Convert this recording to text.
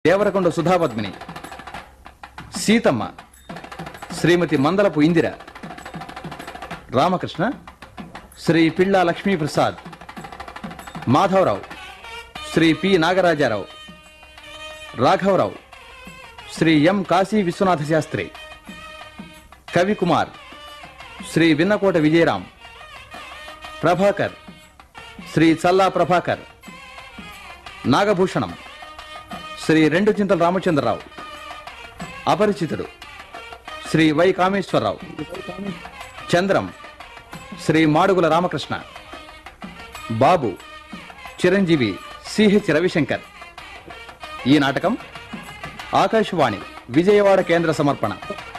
Devarakonda Sudhapadmini Seethamma Srimathi Mandalapu Indira Ramakrishna Sri Pilla Lakshmiprasad Madhavarao Sri P Nagarajarao రాఘవరావు శ్రీ ఎం కాశీ విశ్వనాథ శాస్త్రి కవికుమార్ శ్రీ విన్నకోట విజయరాం ప్రభాకర్ శ్రీ చల్లా ప్రభాకర్ నాగభూషణం శ్రీ రెండు చింతల రామచంద్రరావు అపరిచితుడు శ్రీ వై కామేశ్వరరావు చంద్రం శ్రీ మాడుగుల రామకృష్ణ బాబు చిరంజీవి సిహెచ్ రవిశంకర్ ఈ నాటకం ఆకాశవాణి విజయవాడ కేంద్ర సమర్పణ